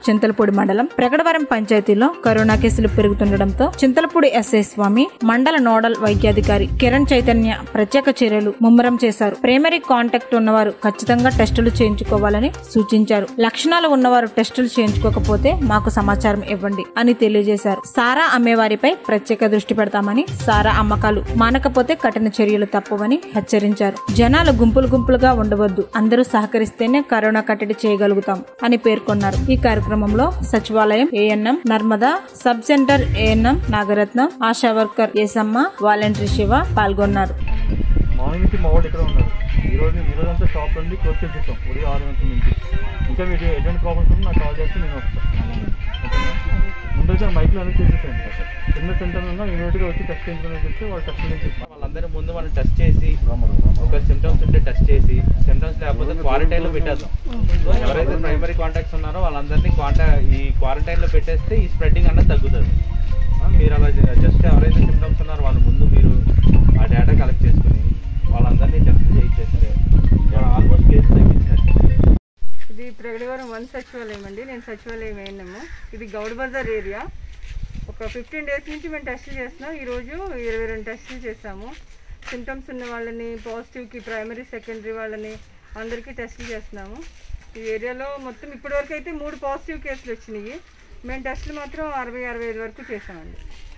చింతలపూడి మండలం ప్రగడవరం పంచాయతీలో కరోనా కేసులు పెరుగుతుండటంతో చింతలపూడి ఎస్ఐ స్వామి మండల నోడల్ వైద్యాధికారి కిరణ్ చైతన్య ప్రత్యేక చర్యలు ముమ్మరం చేశారు ప్రైమరీ కాంటాక్ట్ ఉన్నవారు ఖచ్చితంగా టెస్టులు చేయించుకోవాలని సూచించారు లక్షణాలు ఉన్నవారు టెస్టులు చేయించుకోకపోతే మాకు సమాచారం ఇవ్వండి అని తెలియజేశారు సారా అమ్మేవారిపై ప్రత్యేక దృష్టి పెడతామని సారా అమ్మకాలు మానకపోతే కఠిన చర్యలు తప్పవని హెచ్చరించారు జనాలు గుంపులు గుంపులుగా ఉండవద్దు అందరూ సహకరిస్తేనే కరోనా కట్టడి చేయగలుగుతాం అని పేర్కొన్నారు ఈ కార్యక్రమంలో సచివాలయం ANM Narmada sub center ANM Nagaratnam Asha worker Esamma voluntary Shiva పాల్గొన్నారు మార్నింగ్ నుంచి మా వాళ్ళు ఇక్కడ ఉన్నారు ఈ రోజు ఈ రోజు అంతా షాప్ నుండి క్లోజ్ చేసేసాం ఉదయం ఆరు గంటల నుంచి ఇంకా మీరు ఎటువంటి ప్రాబ్లమ్స్ ఉన్నా నాకు కాల్ చేస్తే నేను వస్తాను ముందైతే మైక్లో అనేది చేసేసాను చిన్న సెంటర్ ఉన్నా ఇమీడియట్గా వచ్చి టెస్ట్ చేయించుకుని చెప్తే వాళ్ళు టెస్ట్ చేయించేస్తాం వాళ్ళందరి ముందు మనం టెస్ట్ చేసి ఒక సిమ్టమ్స్ ఉంటే టెస్ట్ చేసి సిమ్టమ్స్ లేకపోతే క్వారంటైన్ లో పెట్టేద్దాం ఎవరైతే ప్రైమరీ కాంటాక్ట్స్ ఉన్నారో వాళ్ళందరినీ క్వాంటా ఈ క్వారంటైన్ లో పెట్టేస్తే ఈ స్ప్రెడ్డింగ్ అన్నది తగ్గుతుంది ఆ, మీరు అలా జస్ట్ ఎవరైతే సిమ్టమ్స్ ఉన్నారో వాళ్ళ ముందు మీరు ఆ డేటా కలెక్ట్ చేసుకుని వాళ్ళందరినీ టెస్ట్ చేయించేస్తే ఆల్మోస్ట్ కేసు తగ్గించినట్టు ఇది ప్రగడివారం వన్ సచివాలయం అండి నేను సచివాలయం అయినాము ఇది గౌడ్ బజార్ ఏరియా ఒక ఫిఫ్టీన్ డేస్ నుంచి మేము టెస్టులు చేస్తున్నాం ఈరోజు ఇరవై రెండు టెస్టులు చేస్తాము సిమ్టమ్స్ ఉన్న వాళ్ళని పాజిటివ్కి ప్రైమరీ సెకండరీ వాళ్ళని అందరికీ టెస్టులు చేస్తున్నాము ఈ ఏరియాలో మొత్తం ఇప్పటివరకు అయితే మూడు పాజిటివ్ కేసులు వచ్చినాయి మేము టెస్టులు మాత్రం అరవై అరవై ఐదు వరకు చేసామండి